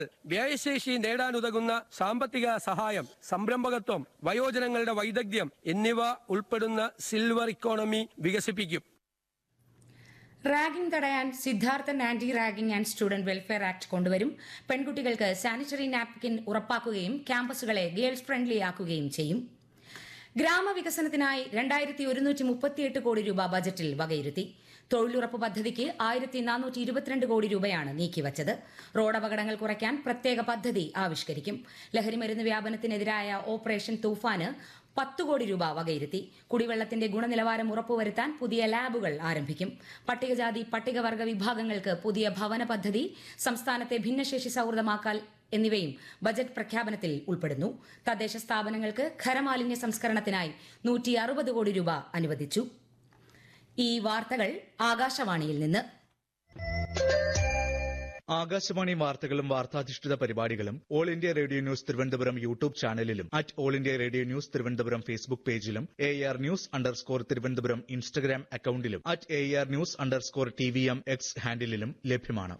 വ്യയശേഷി നേടാനുതകുന്ന സാമ്പത്തിക സഹായം സംരംഭകത്വം വയോജനങ്ങളുടെ വൈദഗ്ധ്യം എന്നിവ ഉൾപ്പെടുന്ന സിൽവർ ഇക്കോണമി വികസിപ്പിക്കും റാഗിംഗ് തടയാൻ Sidharthan anti ragging and student welfare act കൊണ്ടുവരും പെൺകുട്ടികൾക്ക് സാനിറ്ററി നാപ്കിൻ ഉറപ്പാക്കുകയും ക്യാമ്പസുകളെ ഗേൾസ് ഫ്രണ്ട്ലി ആക്കുകയും ചെയ്യും ഗ്രാമവികസനത്തിനായി രണ്ടായിരത്തി ഒരുന്നൂറ്റി മുപ്പത്തിയെട്ട് കോടി രൂപ ബജറ്റിൽ വകയിരുത്തി തൊഴിലുറപ്പ് പദ്ധതിക്ക് ആയിരത്തി നാനൂറ്റി ഇരുപത്തിരണ്ട് കോടി രൂപയാണ് നീക്കിവച്ചത് റോഡപകടങ്ങൾ കുറയ്ക്കാൻ പ്രത്യേക പദ്ധതി ആവിഷ്കരിക്കും ലഹരിമരുന്ന് വ്യാപനത്തിനെതിരായ ഓപ്പറേഷൻ തൂഫാന് പത്ത് കോടി രൂപ വകയിരുത്തി കുടിവെള്ളത്തിന്റെ ഗുണനിലവാരം ഉറപ്പുവരുത്താൻ പുതിയ ലാബുകൾ ആരംഭിക്കും പട്ടികജാതി പട്ടികവർഗ വിഭാഗങ്ങൾക്ക് പുതിയ ഭവന പദ്ധതി സംസ്ഥാനത്തെ ഭിന്നശേഷി സൌഹൃദമാക്കൽ എന്നിവയും ബജറ്റ് പ്രഖ്യാപനത്തിൽ ഉൾപ്പെടുന്നു തദ്ദേശ സ്ഥാപനങ്ങൾക്ക് ഖരമാലിന്യ സംസ്കരണത്തിനായി നൂറ്റി അറുപത് കോടി രൂപ അനുവദിച്ചു ഈ വാർത്തകൾ ആകാശവാണിയിൽ നിന്ന് ആകാശവാണി വാർത്തകളും വാർത്താധിഷ്ഠിത പരിപാടികളും All India Radio news Thiruvananthapuram YouTube ചാനലിലും at All India Radio news Thiruvananthapuram Facebook പേജിലും A R news underscore Thiruvananthapuram Instagram അക്കൌണ്ടിലും at A R news underscore T V M X ഹാൻഡിലും ലഭ്യമാണ്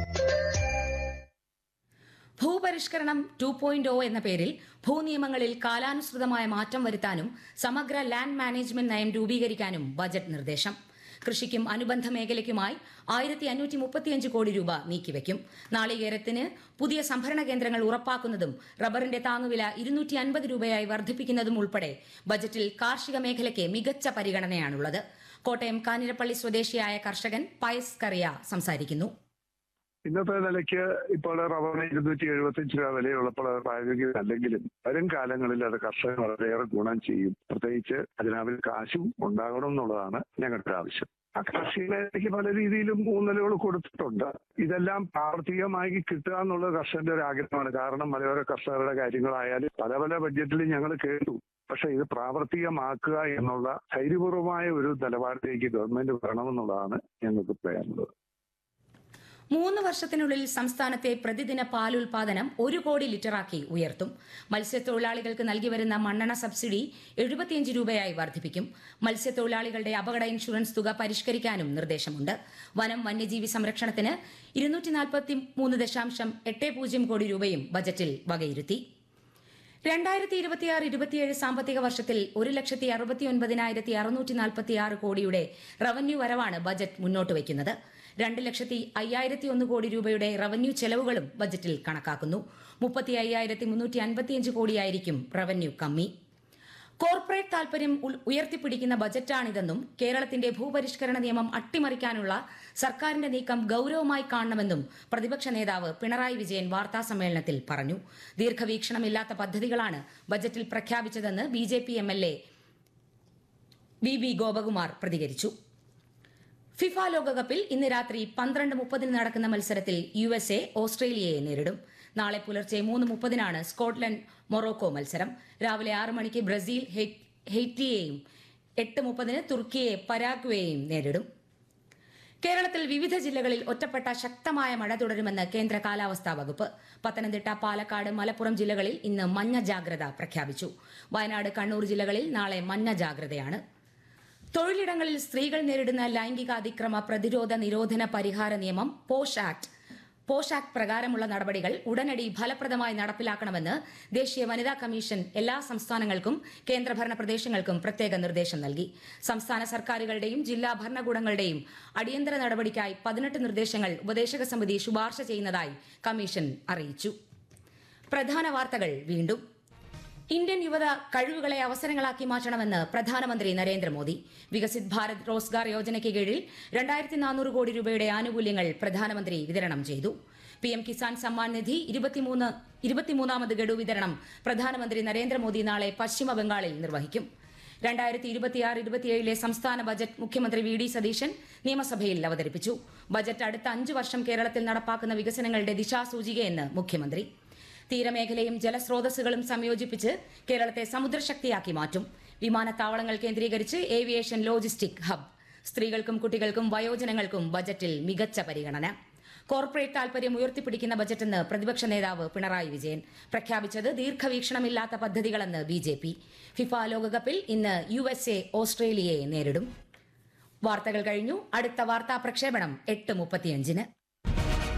ഭൂപരിഷ്കരണം ടു പോയിന്റ് ഒ എന്ന പേരിൽ ഭൂനിയമങ്ങളിൽ കാലാനുസൃതമായ മാറ്റം വരുത്താനും സമഗ്ര ലാൻഡ് മാനേജ്മെന്റ് നയം രൂപീകരിക്കാനും ബജറ്റ് നിർദ്ദേശം കൃഷിക്കും അനുബന്ധ മേഖലയ്ക്കുമായി ആയിരത്തി അഞ്ഞൂറ്റി മുപ്പത്തിയഞ്ച് കോടി രൂപ നീക്കിവെക്കും നാളികേരത്തിന് പുതിയ സംഭരണ കേന്ദ്രങ്ങൾ ഉറപ്പാക്കുന്നതും റബ്ബറിന്റെ താങ്ങുവില ഇരുന്നൂറ്റി അൻപത് രൂപയായി വർദ്ധിപ്പിക്കുന്നതും ഉൾപ്പെടെ ബജറ്റിൽ കാർഷിക മേഖലയ്ക്ക് മികച്ച പരിഗണനയാണുള്ളത് കോട്ടയം കാഞ്ഞിരപ്പള്ളി സ്വദേശിയായ കർഷകൻ പയസ് കറിയ സംസാരിക്കുന്നു ഇന്നത്തെ നിലയ്ക്ക് ഇപ്പോൾ റബ്ബറിന് ഇരുന്നൂറ്റി എഴുപത്തിയഞ്ച് രൂപ വിലയുള്ളപ്പോൾ അത് പ്രായോഗികമല്ലെങ്കിലും വരും കാലങ്ങളിൽ അത് കർഷകന് വളരെയേറെ ഗുണം ചെയ്യും പ്രത്യേകിച്ച് അതിനാവിൽ കാശും ഉണ്ടാകണം എന്നുള്ളതാണ് ഞങ്ങളുടെ ആവശ്യം ആ കാർഷിക മേഖലയ്ക്ക് പല രീതിയിലും ഊന്നലുകൾ കൊടുത്തിട്ടുണ്ട് ഇതെല്ലാം പ്രാവർത്തികമായി കിട്ടുക എന്നുള്ളത് കർഷകന്റെ ഒരു ആഗ്രഹമാണ് കാരണം മലയോര കർഷകരുടെ കാര്യങ്ങളായാലും പല പല ബഡ്ജറ്റിലും ഞങ്ങൾ കേട്ടു പക്ഷെ ഇത് പ്രാവർത്തികമാക്കുക എന്നുള്ള ധൈര്യപൂർവമായ ഒരു നിലപാടിലേക്ക് ഗവൺമെന്റ് വരണമെന്നുള്ളതാണ് ഞങ്ങൾക്ക് പറയാനുള്ളത് മൂന്ന് വർഷത്തിനുള്ളിൽ സംസ്ഥാനത്തെ പ്രതിദിന പാലുൽപാദനം ഒരു കോടി ലിറ്ററാക്കി ഉയർത്തും മത്സ്യത്തൊഴിലാളികൾക്ക് നൽകി വരുന്ന മണ്ണെണ്ണ സബ്സിഡി എഴുപത്തിയഞ്ച് രൂപയായി വർദ്ധിപ്പിക്കും മത്സ്യത്തൊഴിലാളികളുടെ അപകട ഇൻഷുറൻസ് തുക പരിഷ്കരിക്കാനും നിർദ്ദേശമുണ്ട് വനം വന്യജീവി സംരക്ഷണത്തിന് ഇരുന്നൂറ്റി നാൽപ്പത്തി മൂന്ന് ദശാംശം എട്ട് പൂജ്യം കോടി രൂപയും ബജറ്റിൽ വകയിരുത്തി രണ്ടായിരത്തി ഇരുപത്തിയാറ് ഇരുപത്തിയേഴ് സാമ്പത്തിക വർഷത്തിൽ ഒരു ലക്ഷത്തി അറുപത്തി ഒൻപതിനായിരത്തി അറുന്നൂറ്റി നാൽപ്പത്തി ആറ് കോടിയുടെ റവന്യൂ വരവാണ് ബജറ്റ് മുന്നോട്ട് വയ്ക്കുന്നത് രണ്ട് ലക്ഷത്തി അയ്യായിരത്തി ഒന്ന് കോടി രൂപയുടെ റവന്യൂ ചെലവുകളും ബജറ്റിൽ കണക്കാക്കുന്നു മുപ്പത്തി അയ്യായിരത്തി മുന്നൂറ്റി അൻപത്തിയഞ്ച് കോടിയായിരിക്കും റവന്യൂ കമ്മി കോർപ്പറേറ്റ് താൽപര്യം ഉൾ- ഉയർത്തിപ്പിടിക്കുന്ന ബജറ്റാണിതെന്നും കേരളത്തിന്റെ ഭൂപരിഷ്കരണ നിയമം അട്ടിമറിക്കാനുള്ള സർക്കാരിന്റെ നീക്കം ഗൌരവമായി കാണണമെന്നും പ്രതിപക്ഷ നേതാവ് പിണറായി വിജയൻ വാർത്താ സമ്മേളനത്തിൽ പറഞ്ഞു ദീർഘവീക്ഷണമില്ലാത്ത പദ്ധതികളാണ് ബജറ്റിൽ പ്രഖ്യാപിച്ചതെന്ന് B J P M L A V B Gopakumar പ്രതികരിച്ചു ഫിഫ ലോകകപ്പിൽ ഇന്ന് രാത്രി പന്ത്രണ്ട് മുപ്പതിന് നടക്കുന്ന മത്സരത്തിൽ യു എസ് എ ഓസ്ട്രേലിയയെ നേരിടും നാളെ പുലർച്ചെ മൂന്ന് മുപ്പതിനാണ് സ്കോട്ട്ലൻഡ് മൊറോക്കോ മത്സരം രാവിലെ ആറ് മണിക്ക് ബ്രസീൽ ഹെയ്- ഹെയ്റ്റിയെയും എട്ട് മുപ്പതിന് തുർക്കിയെ പരാഗ്വേയെയും നേരിടും കേരളത്തിൽ വിവിധ ജില്ലകളിൽ ഒറ്റപ്പെട്ട ശക്തമായ മഴ തുടരുമെന്ന് കേന്ദ്ര കാലാവസ്ഥാ വകുപ്പ് പത്തനംതിട്ട പാലക്കാട് മലപ്പുറം ജില്ലകളിൽ ഇന്ന് മഞ്ഞ ജാഗ്രത പ്രഖ്യാപിച്ചു വയനാട് കണ്ണൂർ ജില്ലകളിൽ നാളെ മഞ്ഞ ജാഗ്രതയാണ് തൊഴിലിടങ്ങളിൽ സ്ത്രീകൾ നേരിടുന്ന ലൈംഗിക അതിക്രമ പ്രതിരോധ നിരോധന പരിഹാര നിയമം പോഷ് ആക്ട് പോഷ് ആക്ട് പ്രകാരമുള്ള നടപടികൾ ഉടനടി ഫലപ്രദമായി നടപ്പിലാക്കണമെന്ന് ദേശീയ വനിതാ കമ്മീഷൻ എല്ലാ സംസ്ഥാനങ്ങൾക്കും കേന്ദ്രഭരണ പ്രദേശങ്ങൾക്കും പ്രത്യേക നിർദ്ദേശം നൽകി സംസ്ഥാന സർക്കാരുകളുടെയും ജില്ലാ ഭരണകൂടങ്ങളുടെയും അടിയന്തര നടപടിക്കായി പതിനെട്ട് നിർദ്ദേശങ്ങൾ ഉപദേശക സമിതി ശുപാർശ ചെയ്യുന്നതായി കമ്മീഷൻ അറിയിച്ചു പ്രധാന വാർത്തകൾ വീണ്ടും ഇന്ത്യൻ യുവത കഴിവുകളെ അവസരങ്ങളാക്കി മാറ്റണമെന്ന് പ്രധാനമന്ത്രി നരേന്ദ്രമോദി വികസിത് ഭാരത് റോസ്ഗാർ യോജനയ്ക്ക് കീഴിൽ രണ്ടായിരത്തി നാനൂറ് കോടി രൂപയുടെ ആനുകൂല്യങ്ങൾ പ്രധാനമന്ത്രി വിതരണം ചെയ്തു പി എം കിസാൻ സമ്മാൻ നിധി ഇരുപത്തിമൂന്ന് ഇരുപത്തിമൂന്നാമത് ഗഡു വിതരണം പ്രധാനമന്ത്രി നരേന്ദ്രമോദി നാളെ പശ്ചിമ ബംഗാളിൽ നിർവഹിക്കും രണ്ടായിരത്തി ഇരുപത്തിയാറ് ഇരുപത്തിയേഴിലെ സംസ്ഥാന ബജറ്റ് മുഖ്യമന്ത്രി വി ഡി സതീശൻ നിയമസഭയിൽ അവതരിപ്പിച്ചു ബജറ്റ് അടുത്ത അഞ്ചു വർഷം കേരളത്തിൽ നടപ്പാക്കുന്ന വികസനങ്ങളുടെ ദിശാസൂചികയെന്ന് മുഖ്യമന്ത്രി തീരമേഖലയും ജലസ്രോതസ്സുകളും സംയോജിപ്പിച്ച് കേരളത്തെ സമുദ്രശക്തിയാക്കി മാറ്റും വിമാനത്താവളങ്ങൾ കേന്ദ്രീകരിച്ച് ഏവിയേഷൻ ലോജിസ്റ്റിക് ഹബ് സ്ത്രീകൾക്കും കുട്ടികൾക്കും വയോജനങ്ങൾക്കും ബജറ്റിൽ മികച്ച പരിഗണന കോർപ്പറേറ്റ് താൽപര്യം ഉയർത്തിപ്പിടിക്കുന്ന ബജറ്റെന്ന് പ്രതിപക്ഷ നേതാവ് പിണറായി വിജയൻ പ്രഖ്യാപിച്ചത് ദീർഘവീക്ഷണമില്ലാത്ത പദ്ധതികളെന്ന് ബി ജെ പി ഫിഫ ലോകകപ്പിൽ ഇന്ന് യു എസ് എ ഓസ്ട്രേലിയയെ നേരിടും വാർത്തകൾ കഴിഞ്ഞു അടുത്ത വാർത്താ പ്രക്ഷേപണം എട്ട് മുപ്പത്തിയഞ്ചിന്